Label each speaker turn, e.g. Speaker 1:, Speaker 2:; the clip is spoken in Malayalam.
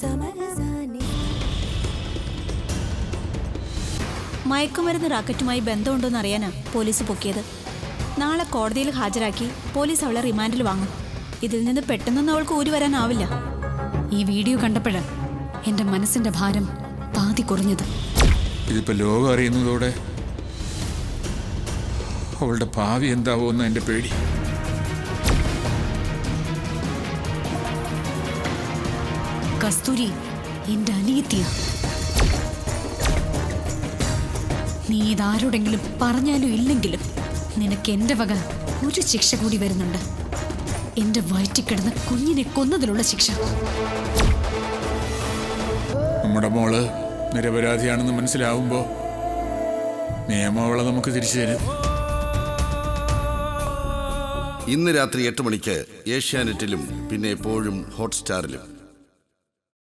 Speaker 1: മയക്കുമരുന്ന് റാക്കറ്റുമായി ബന്ധമുണ്ടോന്ന് അറിയാനാ പോലീസ് പൊക്കിയത് നാളെ കോടതിയിൽ ഹാജരാക്കി പോലീസ് അവളെ റിമാൻഡിൽ വാങ്ങും ഇതിൽ നിന്ന് പെട്ടെന്നൊന്നും അവൾക്ക് ഊരി വരാനാവില്ല
Speaker 2: ഈ വീഡിയോ കണ്ടപ്പോഴാ എന്റെ മനസ്സിന്റെ ഭാരം പാതി കുറഞ്ഞത്
Speaker 3: ഇതിപ്പോ ലോകം അറിയുന്നതോടെ അവളുടെ ഭാവി എന്താവുമെന്ന് എന്റെ പേടി
Speaker 2: കസ്തൂരി എന്റെ അനിയത്തിയ നീ ഇതാരോടെങ്കിലും പറഞ്ഞാലും ഇല്ലെങ്കിലും നിനക്ക് എന്റെ വക ഒരു ശിക്ഷ കൂടി വരുന്നുണ്ട് എന്റെ വയറ്റിൽ കിടന്ന് കുഞ്ഞിനെ കൊന്നതിലുള്ള ശിക്ഷ
Speaker 3: നമ്മുടെ മോള് നിരപരാധിയാണെന്ന് മനസ്സിലാവുമ്പോ നിയമം അവളെ നമുക്ക് തിരിച്ചു തരും
Speaker 4: ഇന്ന് രാത്രി എട്ട് മണിക്ക് ഏഷ്യാനെറ്റിലും പിന്നെ എപ്പോഴും ഹോട്ട്സ്റ്റാറിലും